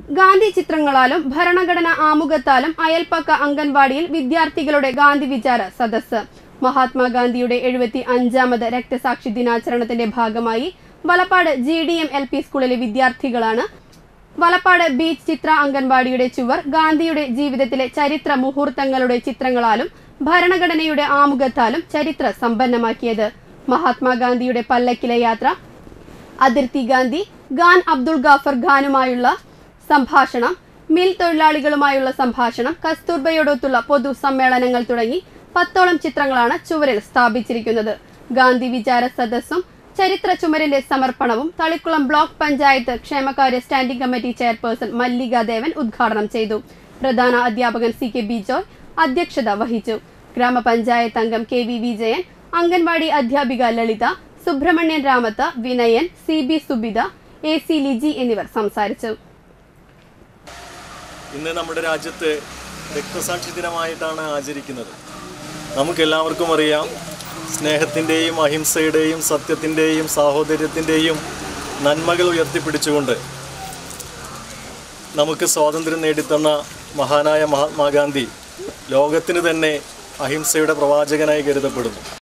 ഗാന്ധി ചിത്രങ്ങളാലും ഭരണഘടന ആമുഖത്താലും അയൽപ്പക്ക അംഗൻവാടിയിൽ വിദ്യാർത്ഥികളുടെ ഗാന്ധി വിചാര സദസ്സ് മഹാത്മാഗാന്ധിയുടെ എഴുപത്തി അഞ്ചാമത് രക്തസാക്ഷി ദിനാചരണത്തിന്റെ ഭാഗമായി Valappad G D M L P സ്കൂളിലെ വിദ്യാർത്ഥികളാണ് വലപ്പാട് ബീച്ച് ചിത്ര അംഗൻവാടിയുടെ ചുവർ ഗാന്ധിയുടെ ജീവിതത്തിലെ ചരിത്ര മുഹൂർത്തങ്ങളുടെ ചിത്രങ്ങളാലും ഭരണഘടനയുടെ ആമുഖത്താലും ചരിത്ര സമ്പന്നമാക്കിയത് മഹാത്മാഗാന്ധിയുടെ പല്ലക്കിലെ യാത്ര അതിർത്തി ഗാന്ധി ഖാൻ അബ്ദുൾ ഗാഫർ ഖാനുമായുള്ള സംഭാഷണം മിൽ തൊഴിലാളികളുമായുള്ള സംഭാഷണം കസ്തൂർബയോടൊത്തുള്ള പൊതു സമ്മേളനങ്ങൾ തുടങ്ങി പത്തോളം ചിത്രങ്ങളാണ് ചുവരിൽ സ്ഥാപിച്ചിരിക്കുന്നത് ഗാന്ധി വിചാര സദസ്സും ചരിത്ര ചുമരിന്റെ സമർപ്പണവും തളിക്കുളം ബ്ലോക്ക് പഞ്ചായത്ത് ക്ഷേമകാര്യ standing committee chairperson Mallika Devan ഉദ്ഘാടനം ചെയ്തു പ്രധാന അധ്യാപകൻ സി കെ ബിജോയ് അധ്യക്ഷത വഹിച്ചു ഗ്രാമപഞ്ചായത്ത് അംഗം കെ വി വിജയൻ അംഗൻവാടി അധ്യാപിക Lalitha Subramanian Ramath Vinayan C B Subitha A C Liji എന്നിവർ സംസാരിച്ചു ഇന്ന് നമ്മുടെ രാജ്യത്ത് രക്തസാക്ഷി ദിനമായിട്ടാണ് ആചരിക്കുന്നത് നമുക്കെല്ലാവർക്കും അറിയാം സ്നേഹത്തിൻ്റെയും അഹിംസയുടെയും സത്യത്തിൻ്റെയും സാഹോദര്യത്തിൻ്റെയും നന്മകൾ ഉയർത്തിപ്പിടിച്ചുകൊണ്ട് നമുക്ക് സ്വാതന്ത്ര്യം നേടിത്തന്ന മഹാനായ മഹാത്മാഗാന്ധി ലോകത്തിന് തന്നെ അഹിംസയുടെ പ്രവാചകനായി കരുതപ്പെടുന്നു